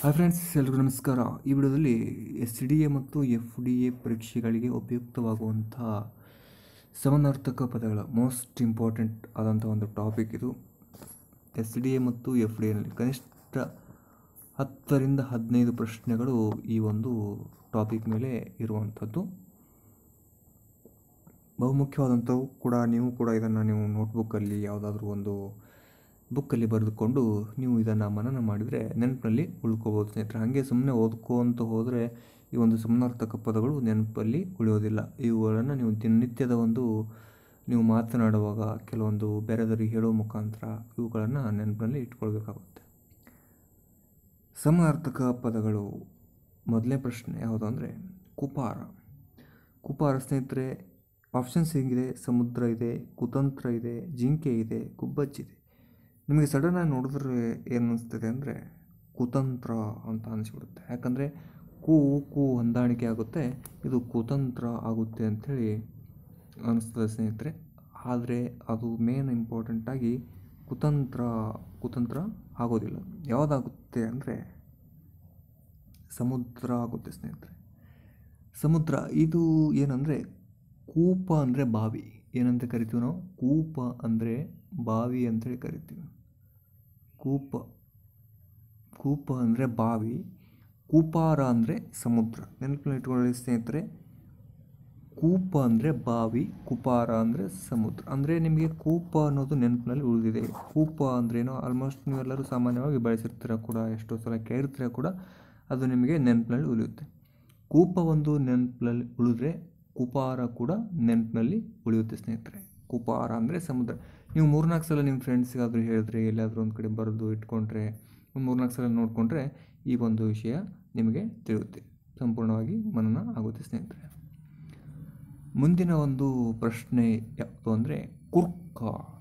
hi friends ಎಲ್ರಿಗೂ ನಮಸ್ಕಾರ ಈ ವಿಡಿಯೋದಲ್ಲಿ ಎಸ್ ಡಿ ಎ ಮತ್ತು ಎಫ್ ಡಿ ಎ ಪರೀಕ್ಷೆಗಳಿಗೆ ಉಪಯುಕ್ತವಾಗುವಂತಹ ಸಮಾನಾರ್ಥಕ ಪದಗಳ ಮೋಸ್ಟ್ ಇಂಪಾರ್ಟೆಂಟ್ ಆದಂಥ ಒಂದು ಟಾಪಿಕ್ ಇದು ಎಸ್ ಡಿ ಎ ಮತ್ತು ಎಫ್ ಡಿ ಎನಲ್ಲಿ ಕನಿಷ್ಠ ಹತ್ತರಿಂದ ಹದಿನೈದು ಪ್ರಶ್ನೆಗಳು ಈ ಒಂದು ಟಾಪಿಕ್ ಮೇಲೆ ಇರುವಂಥದ್ದು ಬಹುಮುಖ್ಯವಾದಂಥವು ಕೂಡ ನೀವು ಕೂಡ ಇದನ್ನು ನೀವು ನೋಟ್ಬುಕ್ಕಲ್ಲಿ ಯಾವುದಾದ್ರೂ ಒಂದು ಬುಕ್ಕಲ್ಲಿ ಬರೆದುಕೊಂಡು ನೀವು ಇದನ್ನು ಮನನ ಮಾಡಿದರೆ ನೆನಪಿನಲ್ಲಿ ಉಳ್ಕೋಬೋದು ಸ್ನೇಹಿತರೆ ಹಾಗೆ ಸುಮ್ಮನೆ ಓದ್ಕೊಂತ ಹೋದರೆ ಈ ಒಂದು ಸಮಾನಾರ್ಥಕ ಪದಗಳು ನೆನಪಲ್ಲಿ ಉಳಿಯೋದಿಲ್ಲ ಇವುಗಳನ್ನು ನೀವು ದಿನನಿತ್ಯದ ಒಂದು ನೀವು ಮಾತನಾಡುವಾಗ ಕೆಲವೊಂದು ಬೇರೆದವರಿಗೆ ಹೇಳೋ ಮುಖಾಂತರ ಇವುಗಳನ್ನು ನೆನಪಿನಲ್ಲಿ ಇಟ್ಕೊಳ್ಬೇಕಾಗುತ್ತೆ ಸಮಾನಾರ್ಥಕ ಪದಗಳು ಮೊದಲನೇ ಪ್ರಶ್ನೆ ಯಾವುದು ಅಂದರೆ ಕುಪಾರ ಕುಪಾರ ಸ್ನೇಹಿತರೆ ಆಪ್ಷನ್ಸ್ ಹೇಗಿದೆ ಸಮುದ್ರ ಇದೆ ಕುತಂತ್ರ ಇದೆ ಜಿಂಕೆ ಇದೆ ಗುಬ್ಬಚ್ಚಿದೆ ನಿಮಗೆ ಸಡನ್ನಾಗಿ ನೋಡಿದ್ರೆ ಏನು ಅನಿಸ್ತದೆ ಅಂದರೆ ಕುತಂತ್ರ ಅಂತ ಅನಿಸ್ಬಿಡುತ್ತೆ ಯಾಕಂದರೆ ಕು ಕು ಹೊಂದಾಣಿಕೆ ಆಗುತ್ತೆ ಇದು ಕುತಂತ್ರ ಆಗುತ್ತೆ ಅಂಥೇಳಿ ಅನಿಸ್ತದೆ ಸ್ನೇಹಿತರೆ ಆದರೆ ಅದು ಮೇನ್ ಇಂಪಾರ್ಟೆಂಟಾಗಿ ಕುತಂತ್ರ ಕುತಂತ್ರ ಆಗೋದಿಲ್ಲ ಯಾವುದಾಗುತ್ತೆ ಅಂದರೆ ಸಮುದ್ರ ಆಗುತ್ತೆ ಸ್ನೇಹಿತರೆ ಸಮುದ್ರ ಇದು ಏನಂದರೆ ಕೂಪ ಅಂದರೆ ಬಾವಿ ಏನಂತ ಕರಿತೀವಿ ನಾವು ಕೂಪ ಅಂದರೆ ಬಾವಿ ಅಂತೇಳಿ ಕರಿತೀವಿ ಕೂಪ ಕೂಪ ಅಂದರೆ ಬಾವಿ ಕೂಪಾರ ಅಂದರೆ ಸಮುದ್ರ ನೆನಪಿನಲ್ಲಿ ಇಟ್ಕೊಳ್ಳಿ ಸ್ನೇಹಿತರೆ ಕೂಪ ಅಂದರೆ ಬಾವಿ ಕುಪಾರ ಅಂದರೆ ಸಮುದ್ರ ಅಂದರೆ ನಿಮಗೆ ಕೂಪ ಅನ್ನೋದು ನೆನಪಿನಲ್ಲಿ ಉಳಿದಿದೆ ಕೂಪ ಅಂದ್ರೇನೋ ಆಲ್ಮೋಸ್ಟ್ ನೀವೆಲ್ಲರೂ ಸಾಮಾನ್ಯವಾಗಿ ಬಳಸಿರ್ತೀರ ಕೂಡ ಎಷ್ಟೋ ಸಲ ಕೇಳಿರ್ತೀರ ಕೂಡ ಅದು ನಿಮಗೆ ನೆನಪಿನಲ್ಲಿ ಉಳಿಯುತ್ತೆ ಕೂಪ ಒಂದು ನೆನಪಿನಲ್ಲಿ ಉಳಿದ್ರೆ ಕುಪಾರ ಕೂಡ ನೆನಪಿನಲ್ಲಿ ಉಳಿಯುತ್ತೆ ಸ್ನೇಹಿತರೆ ಕುಪಾರ ಅಂದರೆ ಸಮುದ್ರ ನೀವು ಮೂರ್ನಾಲ್ಕು ಸಲ ನಿಮ್ಮ ಫ್ರೆಂಡ್ಸ್ಗಾದರೂ ಹೇಳಿದ್ರೆ ಎಲ್ಲಾದರೂ ಒಂದು ಕಡೆ ಬರೆದು ಇಟ್ಕೊಂಡ್ರೆ ಒಂದು ಮೂರ್ನಾಲ್ಕು ಸಲ ನೋಡಿಕೊಂಡ್ರೆ ಈ ಒಂದು ವಿಷಯ ನಿಮಗೆ ತಿಳಿಯುತ್ತೆ ಸಂಪೂರ್ಣವಾಗಿ ಮನನ ಆಗುತ್ತೆ ಸ್ನೇಹಿತರೆ ಮುಂದಿನ ಒಂದು ಪ್ರಶ್ನೆ ಯಾವುದು ಅಂದರೆ ಕುರ್ಕ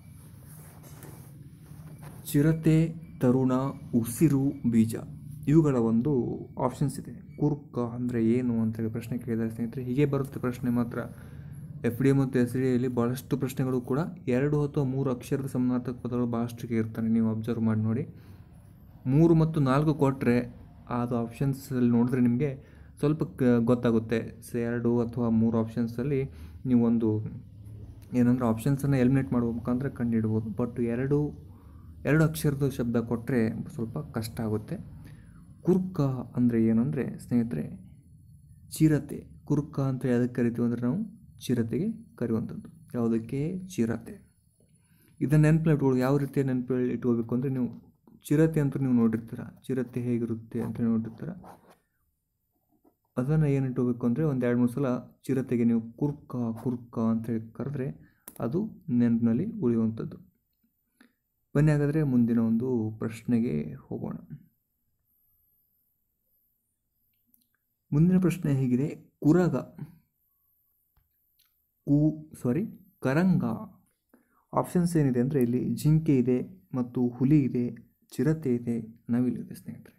ಚಿರತೆ ತರುಣ ಉಸಿರು ಬೀಜ ಇವುಗಳ ಒಂದು ಆಪ್ಷನ್ಸ್ ಇದೆ ಕುರ್ಕ ಅಂದರೆ ಏನು ಅಂತೇಳಿ ಪ್ರಶ್ನೆ ಕೇಳಿದರೆ ಸ್ನೇಹಿತರೆ ಹೀಗೆ ಬರುತ್ತೆ ಪ್ರಶ್ನೆ ಮಾತ್ರ ಎಫ್ ಡಿ ಮತ್ತು ಎಸ್ ಡಿ ಎಲ್ಲಿ ಭಾಳಷ್ಟು ಪ್ರಶ್ನೆಗಳು ಕೂಡ ಎರಡು ಅಥವಾ ಮೂರು ಅಕ್ಷರದ ಸಮಾನಾರ್ಥಕ ಪದಗಳು ಭಾಳಷ್ಟು ಇರ್ತಾನೆ ನೀವು ಅಬ್ಸರ್ವ್ ಮಾಡಿ ನೋಡಿ ಮೂರು ಮತ್ತು ನಾಲ್ಕು ಕೊಟ್ಟರೆ ಅದು ಆಪ್ಷನ್ಸಲ್ಲಿ ನೋಡಿದ್ರೆ ನಿಮಗೆ ಸ್ವಲ್ಪ ಕ ಗೊತ್ತಾಗುತ್ತೆ ಸೊ ಎರಡು ಅಥವಾ ಮೂರು ಆಪ್ಷನ್ಸಲ್ಲಿ ನೀವು ಒಂದು ಏನಂದ್ರೆ ಆಪ್ಷನ್ಸನ್ನು ಎಲಿಮಿನೇಟ್ ಮಾಡುವ ಮುಖಾಂತರ ಕಂಡುಹಿಡ್ಬೋದು ಬಟ್ ಎರಡು ಎರಡು ಅಕ್ಷರದ ಶಬ್ದ ಕೊಟ್ಟರೆ ಸ್ವಲ್ಪ ಕಷ್ಟ ಆಗುತ್ತೆ ಕುರ್ಕ ಅಂದರೆ ಏನಂದರೆ ಸ್ನೇಹಿತರೆ ಚಿರತೆ ಕುರ್ಕ ಅಂತ ಯಾವುದಕ್ಕೆ ಕರಿತೀವಿ ಅಂದರೆ ನಾವು ಚಿರತೆಗೆ ಕರೆಯುವಂಥದ್ದು ಯಾವುದಕ್ಕೆ ಚಿರತೆ ಇದನ್ನು ನೆನಪಲ್ಲಿ ಇಟ್ಕೊಳ್ಳಿ ಯಾವ ರೀತಿಯ ನೆನಪಲ್ಲಿ ಇಟ್ಕೋಬೇಕು ಅಂದರೆ ನೀವು ಚಿರತೆ ಅಂತ ನೀವು ನೋಡಿರ್ತೀರ ಚಿರತೆ ಹೇಗಿರುತ್ತೆ ಅಂತ ನೋಡಿರ್ತೀರ ಅದನ್ನು ಏನು ಇಟ್ಕೋಬೇಕು ಅಂದರೆ ಒಂದು ಎರಡು ಮೂರು ಸಲ ಚಿರತೆಗೆ ನೀವು ಕುರ್ಕ ಕುರ್ಕ ಅಂತೇಳಿ ಕರೆದ್ರೆ ಅದು ನೆನಪಿನಲ್ಲಿ ಉಳಿಯುವಂಥದ್ದು ಬನ್ನಿ ಹಾಗಾದರೆ ಮುಂದಿನ ಒಂದು ಪ್ರಶ್ನೆಗೆ ಹೋಗೋಣ ಮುಂದಿನ ಪ್ರಶ್ನೆ ಹೇಗಿದೆ ಕುರಗ ಕು ಸಾರಿ ಕರಂಗ ಆಪ್ಷನ್ಸ್ ಏನಿದೆ ಅಂದರೆ ಇಲ್ಲಿ ಜಿಂಕೆ ಇದೆ ಮತ್ತು ಹುಲಿ ಇದೆ ಚಿರತೆ ಇದೆ ನವಿಲಿದೆ ಸ್ನೇಹಿತರೆ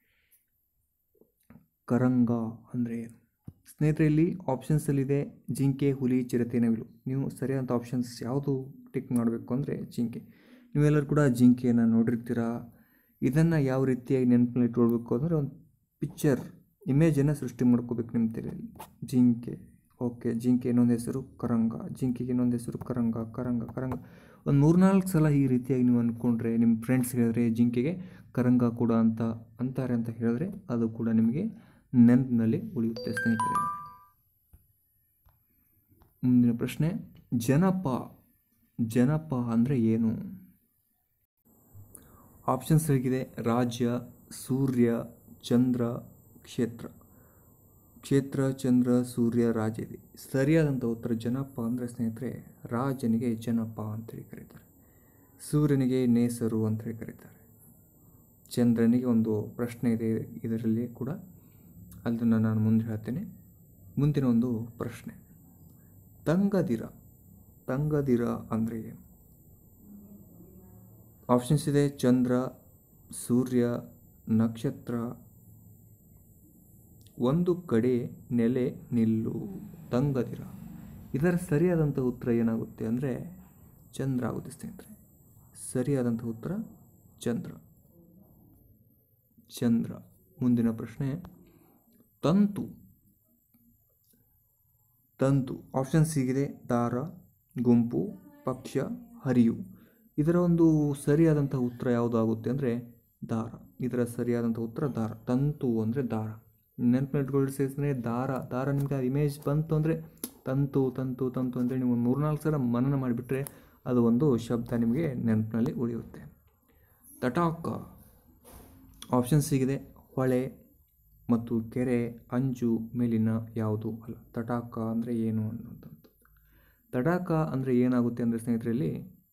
ಕರಂಗ ಅಂದರೆ ಏನು ಸ್ನೇಹಿತರೆ ಇಲ್ಲಿ ಆಪ್ಷನ್ಸಲ್ಲಿದೆ ಜಿಂಕೆ ಹುಲಿ ಚಿರತೆ ನವಿಲು ನೀವು ಸರಿಯಾದ ಆಪ್ಷನ್ಸ್ ಯಾವುದು ಟಿಕ್ ಮಾಡಬೇಕು ಅಂದರೆ ಜಿಂಕೆ ನೀವೆಲ್ಲರೂ ಕೂಡ ಜಿಂಕೆಯನ್ನು ನೋಡಿರ್ತೀರ ಇದನ್ನು ಯಾವ ರೀತಿಯಾಗಿ ನೆನಪಿನಲ್ಲಿ ಇಟ್ಕೊಳ್ಬೇಕು ಅಂದರೆ ಒಂದು ಪಿಕ್ಚರ್ ಇಮೇಜನ್ನು ಸೃಷ್ಟಿ ಮಾಡ್ಕೋಬೇಕು ನಿಮ್ಮ ತಲೆಯಲ್ಲಿ ಜಿಂಕೆ ಓಕೆ ಜಿಂಕೆ ಇನ್ನೊಂದು ಹೆಸರು ಕರಂಗ ಜಿಂಕೆಗೆ ಇನ್ನೊಂದು ಹೆಸರು ಕರಂಗ ಕರಂಗ ಕರಂಗ ಒಂದು ಮೂರ್ನಾಲ್ಕು ಸಲ ಈ ರೀತಿಯಾಗಿ ನೀವು ಅಂದ್ಕೊಂಡ್ರೆ ನಿಮ್ಮ ಫ್ರೆಂಡ್ಸ್ ಹೇಳಿದ್ರೆ ಜಿಂಕೆಗೆ ಕರಂಗ ಕೂಡ ಅಂತ ಅಂತಾರೆ ಅಂತ ಹೇಳಿದ್ರೆ ಅದು ಕೂಡ ನಿಮಗೆ ನೆನಪಿನಲ್ಲಿ ಉಳಿಯುತ್ತೆ ಸ್ನೇಹಿತರೆ ಮುಂದಿನ ಪ್ರಶ್ನೆ ಜನಪ ಜನಪ ಅಂದರೆ ಏನು ಆಪ್ಷನ್ಸ್ ಹೇಗಿದೆ ರಾಜ್ಯ ಸೂರ್ಯ ಚಂದ್ರ ಕ್ಷೇತ್ರ ಕ್ಷೇತ್ರ ಚಂದ್ರ ಸೂರ್ಯ ರಾಜ ಇದೆ ಸರಿಯಾದಂಥ ಉತ್ತರ ಜನಪ ಅಂದರೆ ಸ್ನೇಹಿತರೆ ರಾಜನಿಗೆ ಜನಪ ಅಂತೇಳಿ ಕರೀತಾರೆ ಸೂರ್ಯನಿಗೆ ನೇಸರು ಅಂತೇಳಿ ಕರೀತಾರೆ ಚಂದ್ರನಿಗೆ ಒಂದು ಪ್ರಶ್ನೆ ಇದೆ ಇದರಲ್ಲಿ ಕೂಡ ಅದನ್ನು ನಾನು ಮುಂದೆ ಹೇಳ್ತೇನೆ ಮುಂದಿನ ಒಂದು ಪ್ರಶ್ನೆ ತಂಗದಿರ ತಂಗದಿರ ಅಂದರೆ ಏನು ಆಪ್ಷನ್ಸ್ ಇದೆ ಚಂದ್ರ ಸೂರ್ಯ ನಕ್ಷತ್ರ ಒಂದು ಕಡೆ ನೆಲೆ ನಿಲ್ಲು ತಂಗದಿರ ಇದರ ಸರಿಯಾದಂಥ ಉತ್ತರ ಏನಾಗುತ್ತೆ ಅಂದರೆ ಚಂದ್ರ ಆಗುತ್ತೆ ಸ್ನೇಹಿತರೆ ಸರಿಯಾದಂಥ ಉತ್ತರ ಚಂದ್ರ ಚಂದ್ರ ಮುಂದಿನ ಪ್ರಶ್ನೆ ತಂತು ತಂತು ಆಪ್ಷನ್ಸ್ ಹೀಗಿದೆ ದಾರ ಗುಂಪು ಪಕ್ಷ ಹರಿಯು ಇದರ ಒಂದು ಸರಿಯಾದಂಥ ಉತ್ತರ ಯಾವುದಾಗುತ್ತೆ ಅಂದರೆ ದಾರ ಇದರ ಸರಿಯಾದಂಥ ಉತ್ತರ ದಾರ ತಂತು ಅಂದರೆ ದಾರ ನೆನಪಿಟ್ಕೊಳ್ಳಿ ಸೇರಿಸಿದ್ರೆ ದಾರ ದಾರ ನಿಮಗೆ ಇಮೇಜ್ ಬಂತು ಅಂದರೆ ತಂತು ತಂತು ತಂತು ಅಂತೇಳಿ ನೀವು ಮೂರ್ನಾಲ್ಕು ಸಲ ಮನನ ಮಾಡಿಬಿಟ್ರೆ ಅದು ಒಂದು ಶಬ್ದ ನಿಮಗೆ ನೆನಪಿನಲ್ಲಿ ಉಳಿಯುತ್ತೆ ತಟಾಕ ಆಪ್ಷನ್ಸ್ ಸಿಗಿದೆ ಹೊಳೆ ಮತ್ತು ಕೆರೆ ಅಂಜು ಮೇಲಿನ ಯಾವುದು ಅಲ್ಲ ತಟಾಕ ಅಂದರೆ ಏನು ಅನ್ನುವಂಥದ್ದು ತಟಾಕ ಅಂದರೆ ಏನಾಗುತ್ತೆ ಅಂದರೆ ಸ್ನೇಹಿತರಲ್ಲಿ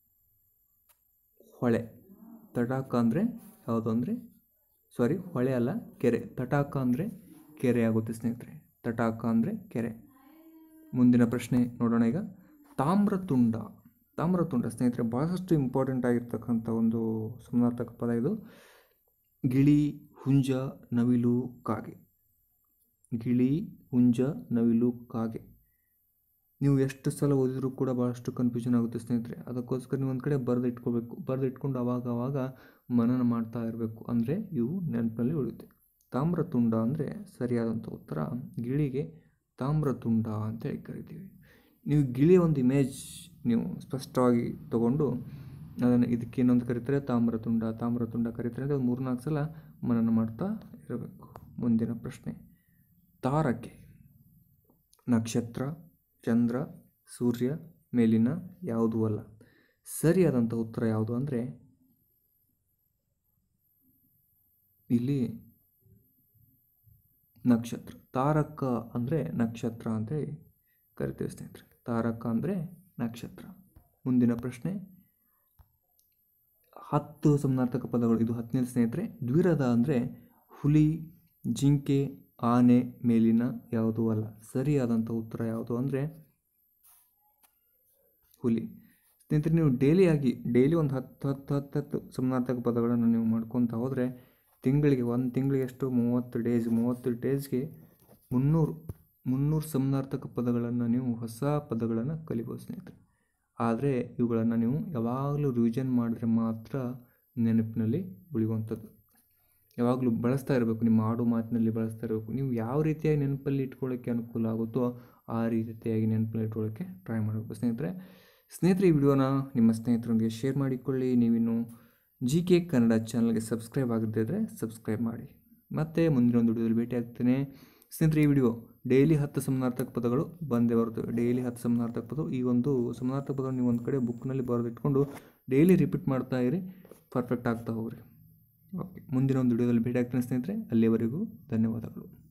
ಹೊಳೆ ತಟಾಕ ಅಂದರೆ ಯಾವುದು ಅಂದರೆ ಸಾರಿ ಹೊಳೆ ಅಲ್ಲ ಕೆರೆ ತಟಾಕ ಅಂದರೆ ಕೆರೆ ಆಗುತ್ತೆ ಸ್ನೇಹಿತರೆ ತಟಾಕ ಅಂದರೆ ಕೆರೆ ಮುಂದಿನ ಪ್ರಶ್ನೆ ನೋಡೋಣ ಈಗ ತಾಮ್ರತುಂಡ ತಾಮ್ರತುಂಡ ಸ್ನೇಹಿತರೆ ಭಾಳಷ್ಟು ಇಂಪಾರ್ಟೆಂಟ್ ಆಗಿರ್ತಕ್ಕಂಥ ಒಂದು ಸಮಾನಾರ್ಥಕ ಪದ ಇದು ಗಿಳಿ ಹುಂಜ ನವಿಲು ಕಾಗೆ ಗಿಳಿ ಹುಂಜ ನವಿಲು ಕಾಗೆ ನೀವು ಎಷ್ಟು ಸಲ ಓದಿದರೂ ಕೂಡ ಭಾಳಷ್ಟು ಕನ್ಫ್ಯೂಷನ್ ಆಗುತ್ತೆ ಸ್ನೇಹಿತರೆ ಅದಕ್ಕೋಸ್ಕರ ನೀವು ಒಂದು ಕಡೆ ಬರೆದು ಇಟ್ಕೋಬೇಕು ಬರೆದು ಇಟ್ಕೊಂಡು ಅವಾಗ ಅವಾಗ ಮನನ ಮಾಡ್ತಾ ಇರಬೇಕು ಅಂದರೆ ಇವು ನೆನಪಿನಲ್ಲಿ ಉಳಿಯುತ್ತೆ ತಾಮ್ರತುಂಡ ಅಂದರೆ ಸರಿಯಾದಂಥ ಉತ್ತರ ಗಿಳಿಗೆ ತಾಮ್ರತುಂಡ ಅಂತೇಳಿ ಕರಿತೀವಿ ನೀವು ಗಿಳಿಯ ಒಂದು ಇಮೇಜ್ ನೀವು ಸ್ಪಷ್ಟವಾಗಿ ತಗೊಂಡು ಅದನ್ನು ಇದಕ್ಕೆ ಇನ್ನೊಂದು ಕರೀತಾರೆ ತಾಮ್ರತುಂಡ ತಾಮ್ರತುಂಡ ಕರೀತಾರೆ ಅಂದರೆ ಒಂದು ಮೂರ್ನಾಲ್ಕು ಸಲ ಮನನ ಮಾಡ್ತಾ ಇರಬೇಕು ಮುಂದಿನ ಪ್ರಶ್ನೆ ತಾರಕೆ ನಕ್ಷತ್ರ ಚಂದ್ರ ಸೂರ್ಯ ಮೇಲಿನ ಯಾವುದೂ ಅಲ್ಲ ಸರಿಯಾದಂಥ ಉತ್ತರ ಯಾವುದು ಅಂದರೆ ಇಲ್ಲಿ ನಕ್ಷತ್ರ ತಾರಕ ಅಂದರೆ ನಕ್ಷತ್ರ ಅಂತೇಳಿ ಕರಿತೀವಿ ಸ್ನೇಹಿತರೆ ತಾರಕ ಅಂದರೆ ನಕ್ಷತ್ರ ಮುಂದಿನ ಪ್ರಶ್ನೆ ಹತ್ತು ಸಮಾನಾರ್ಥಕ ಪದಗಳು ಇದು ಹತ್ತನೇ ಸ್ನೇಹಿತರೆ ದ್ವಿರದ ಅಂದರೆ ಹುಲಿ ಜಿಂಕೆ ಆನೆ ಮೇಲಿನ ಯಾವುದೂ ಅಲ್ಲ ಸರಿಯಾದಂಥ ಉತ್ತರ ಯಾವುದು ಅಂದರೆ ಹುಲಿ ಸ್ನೇಹಿತರೆ ನೀವು ಡೈಲಿಯಾಗಿ ಡೈಲಿ ಒಂದು ಹತ್ತು ಹತ್ತು ಹತ್ತು ಹತ್ತು ಸಮಾನಾರ್ಥಕ ಪದಗಳನ್ನು ನೀವು ಮಾಡ್ಕೊತ ಹೋದರೆ ತಿಂಗಳಿಗೆ ಒಂದು ತಿಂಗಳಿಗೆ ಎಷ್ಟು ಮೂವತ್ತು ಡೇಸ್ ಮೂವತ್ತು ಡೇಸ್ಗೆ ಮುನ್ನೂರು ಮುನ್ನೂರು ಸಮಾನಾರ್ಥಕ ಪದಗಳನ್ನು ನೀವು ಹೊಸ ಪದಗಳನ್ನು ಕಲಿಬೋದು ಸ್ನೇಹಿತರೆ ಆದರೆ ಇವುಗಳನ್ನು ನೀವು ಯಾವಾಗಲೂ ರಿವಿಷನ್ ಮಾಡಿದ್ರೆ ಮಾತ್ರ ನೆನಪಿನಲ್ಲಿ ಉಳಿಯುವಂಥದ್ದು ಯಾವಾಗಲೂ ಬಳಸ್ತಾ ಇರಬೇಕು ನಿಮ್ಮ ಆಡು ಮಾತಿನಲ್ಲಿ ಬಳಸ್ತಾ ಇರಬೇಕು ನೀವು ಯಾವ ರೀತಿಯಾಗಿ ನೆನಪಲ್ಲಿ ಇಟ್ಕೊಳ್ಳೋಕ್ಕೆ ಅನುಕೂಲ ಆಗುತ್ತೋ ಆ ರೀತಿಯಾಗಿ ನೆನಪಲ್ಲಿ ಇಟ್ಕೊಳ್ಳೋಕ್ಕೆ ಟ್ರೈ ಮಾಡಬೇಕು ಸ್ನೇಹಿತರೆ ಸ್ನೇಹಿತರೆ ಈ ವಿಡಿಯೋನ ನಿಮ್ಮ ಸ್ನೇಹಿತರೊಂದಿಗೆ ಶೇರ್ ಮಾಡಿಕೊಳ್ಳಿ ನೀವಿನ್ನು ಜಿ ಕೆ ಕನ್ನಡ ಚಾನಲ್ಗೆ ಸಬ್ಸ್ಕ್ರೈಬ್ ಆಗದಿದ್ದರೆ ಸಬ್ಸ್ಕ್ರೈಬ್ ಮಾಡಿ ಮತ್ತೆ ಮುಂದಿನ ಒಂದು ವಿಡಿಯೋದಲ್ಲಿ ಭೇಟಿ ಆಗ್ತೇನೆ ಸ್ನೇಹಿತರೆ ಈ ವಿಡಿಯೋ ಡೈಲಿ ಹತ್ತು ಸಮಾನಾರ್ಥಕ ಪದಗಳು ಬಂದೇ ಬರ್ತವೆ ಡೈಲಿ ಹತ್ತು ಸಮಾನಾರ್ಥಕ ಪದವು ಈ ಒಂದು ಸಮಾನಾರ್ಥಕ ಪದವನ್ನು ನೀವು ಒಂದು ಕಡೆ ಬುಕ್ನಲ್ಲಿ ಬರೆದಿಟ್ಕೊಂಡು ಡೈಲಿ ರಿಪೀಟ್ ಮಾಡ್ತಾ ಇರಿ ಪರ್ಫೆಕ್ಟ್ ಆಗ್ತಾ ಹೋಗ್ರಿ ಓಕೆ ಮುಂದಿನ ಒಂದು ವಿಡಿಯೋದಲ್ಲಿ ಭೇಟಿ ಆಗ್ತೇನೆ ಸ್ನೇಹಿತರೆ ಅಲ್ಲಿಯವರೆಗೂ ಧನ್ಯವಾದಗಳು